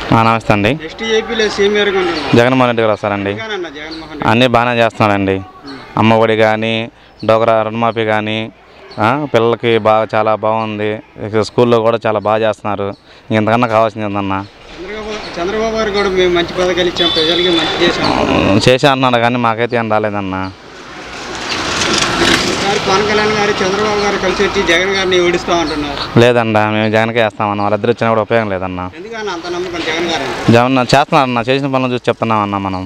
ఆ, నమస్తే అండి నెక్స్ట్ ఏపీలో సీనియర్ గా ఉంటున్నాను జగన్మోహన్ రెడ్డి గారు వస్తారండి ఎందుకనన్నా జగన్మోహన్ రెడ్డి అన్నీ బాగానే చేస్తున్నారండి అమ్మ ఒడి కానీ డోకరా రుణమాఫీ కానీ ఆ, పిల్లలకి బాగా చాలా బాగుంది ఇక స్కూల్లో కూడా చాలా బాగా చేస్తున్నారు ఇంతకన్నా కావాల్సింది ఉందన్న చంద్రబాబు చంద్రబాబు గారు కూడా మేము మంచి పథకాలు ఇచ్చాం ప్రజలకి మంచి చేసాం చేసే అంటున్నాడు కానీ మాకైతే ఏం రాలేదన్న ఈసారి పవన్ కళ్యాణ్ గారు చంద్రబాబు గారు కలిసి వచ్చి జగన్ గారిని ఓడిస్తామంటున్నారు లేదన్న మేము జగన్కే వేస్తామన్న వాళ్ళిద్దరు వచ్చినా కూడా ఉపయోగం లేదన్న ఎందుకన్నా అంత నమ్మకం జగన్ గారు జగన్ చేస్తున్నారన్న చేసిన పనులు చూసి చెప్తున్నామన్న మనం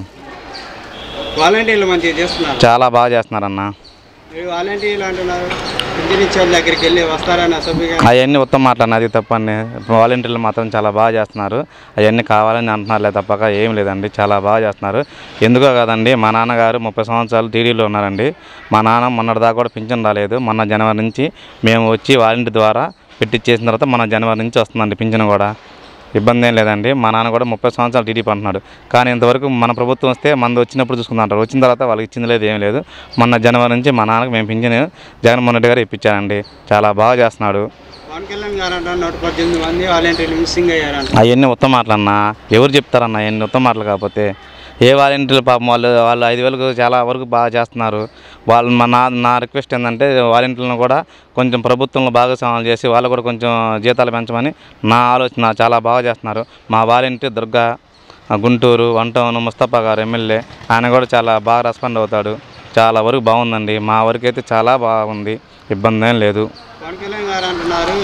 వాలంటీర్లు మంచిగా చేస్తున్నారు చాలా బాగా చేస్తున్నారన్న మీరు వాలంటీర్లు అంటున్నారు ఇంటిని ఇచ్చే వాళ్ళ దగ్గరికి వెళ్ళి వస్తారని అసభ్యంగా అవన్నీ ఉత్తమ మాటలు అది తప్పండి వాలంటీర్లు మాత్రం చాలా బాగా చేస్తున్నారు అవన్నీ కావాలని అంటున్నారులే తప్పక ఏం లేదండి చాలా బాగా చేస్తున్నారు ఎందుకో కదండి మా నాన్నగారు ముప్పై సంవత్సరాలు టీడీలో ఉన్నారండి మా నాన్న మొన్నటిదాకా కూడా పింఛన్ రాలేదు మొన్న జనవరి నుంచి మేము వచ్చి వాలంటీర్ ద్వారా పెట్టించేసిన తర్వాత మన జనవరి నుంచి వస్తుందండి పింఛన్ కూడా ఇబ్బంది ఏం లేదండి మా నాన్న కూడా ముప్పై సంవత్సరాలు టీడీపీ అంటున్నాడు కానీ ఇంతవరకు మన ప్రభుత్వం వస్తే మంది వచ్చినప్పుడు చూసుకుంటారు వచ్చిన తర్వాత వాళ్ళకి ఇచ్చింది లేదు ఏం లేదు మొన్న జనవరి నుంచి మా నాన్నకి మేము పింఛన్ జగన్మోహన్ రెడ్డి గారు ఇప్పించారండి చాలా బాగా చేస్తున్నాడు పవన్ కళ్యాణ్ గారు అంటారు నూట పద్దెనిమిది మంది వాలంటీర్లు మిస్సింగ్ అయ్యారంట అవన్నీ ఉత్తమ మాటలన్నా ఎవరు చెప్తారన్న అవన్నీ ఉత్తమ మాటలు కాకపోతే ఏ వాలంటీర్లు పాపం వాళ్ళు వాళ్ళు ఐదు వేలకు చాలా వరకు బాగా చేస్తున్నారు వాళ్ళు మా నా నా రిక్వెస్ట్ ఏంటంటే వాలంటీర్లను కూడా కొంచెం ప్రభుత్వంలో భాగస్వామ్యాలు చేసి వాళ్ళు కూడా కొంచెం జీతాలు పెంచమని నా ఆలోచన చాలా బాగా చేస్తున్నారు మా వాలంటీర్ దుర్గా ఆ గుంటూరు వన్ టౌన్ ముస్తఫా గారు ఎమ్మెల్యే ఆయన కూడా చాలా బాగా రెస్పాండ్ అవుతాడు చాలా వరకు బాగుందండి మా వరకు అయితే చాలా బాగుంది ఇబ్బంది ఏం లేదు పవన్ కళ్యాణ్ గారు అంటున్నారు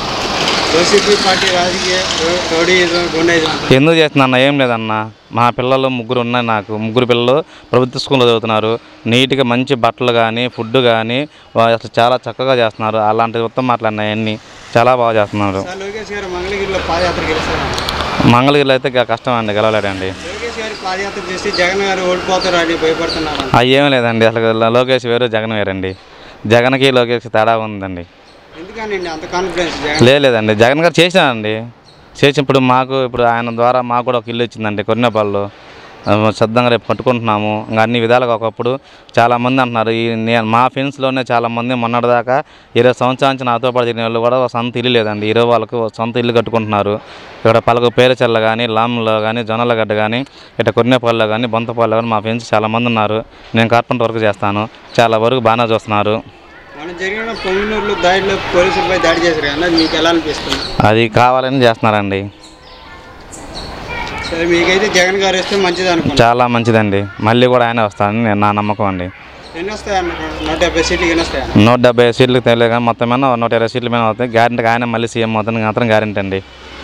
వైసీపీ పార్టీ రాజకీయ రో- రౌడీయిజం గుండాయిజం అంటారు. ఎందుకు చేస్తున్నా ఏం లేదన్న మా పిల్లలు ముగ్గురు ఉన్నాయి నాకు ముగ్గురు పిల్లలు ప్రభుత్వ స్కూల్లో చదువుతున్నారు నీట్గా మంచి బట్టలు కానీ ఫుడ్ కానీ అసలు చాలా చక్కగా చేస్తున్నారు అలాంటి ఉత్తమ మాటలు అన్నీ చాలా బాగా చేస్తున్నారు సార్ లోకేష్ గారు మంగళగిరిలో పాదయాత్ర గెలిచారు మంగళగిరిలో అయితే ఇక కష్టం అండి గెలవలేడండి లోకేష్ గారు పాదయాత్ర చేసి జగన్ గారు ఓడిపోతారు అని భయపడుతున్నారు అవి ఏం లేదండి అసలు లోకేష్ వేరు జగన్ వేరండి జగన్కి లోకేష్ తేడా ఉందండి ఎందుకనండి అంత కాన్ఫిడెన్స్ జగన్ లేదు లేదండి జగన్ గారు చేసినారండి చేసినప్పుడు మాకు ఇప్పుడు ఆయన ద్వారా మాకు కూడా ఒక ఇల్లు వచ్చిందండి కొరినేపాళ్ళు శ్రద్ధంగా రేపు పట్టుకుంటున్నాము ఇంకా అన్ని విధాలుగా ఒకప్పుడు చాలామంది అంటున్నారు ఈ నేను మా ఫ్రెండ్స్లోనే చాలామంది మొన్నటిదాకా ఇరవై సంవత్సరాల నుంచి నాతో పాటు తిరిగిన వాళ్ళు కూడా ఒక సొంత ఇల్లు లేదండి ఇరవై వాళ్ళకు ఒక సొంత ఇల్లు కట్టుకుంటున్నారు ఇక్కడ పలకు పేరచెల్ల కానీ లాంలో కానీ జొన్నలగడ్డ కానీ ఇట్లా కొరినేపాల్లో కానీ బొంతపాల్లో కానీ మా ఫ్రెండ్స్ చాలామంది ఉన్నారు నేను కార్పెంటర్ వర్క్ చేస్తాను చాలా వరకు బాగానే చూస్తున్నారు మన జరిగిన పొంగినూరులో దాడిలో పోలీసులపై దాడి చేశారు కదా అది మీకు ఎలా అనిపిస్తుంది అది కావాలని చేస్తున్నారండి సరే మీకైతే జగన్ గారు వస్తే మంచిది అనుకున్నాను చాలా మంచిదండి మళ్ళీ కూడా ఆయన వస్తానని నేను నా నమ్మకం అండి ఎన్ని వస్తాయి అన్న నూట డెబ్బై సీట్లు ఎన్ని వస్తాయి అన్న నూట డెబ్బై సీట్లకు తెలియదు కానీ మొత్తం మీద నూట ఇరవై సీట్ల మీద అవుతాయి గ్యారెంటీగా ఆయన మళ్ళీ సీఎం అవుతాను మాత్రం గ్యారెంటీ అండి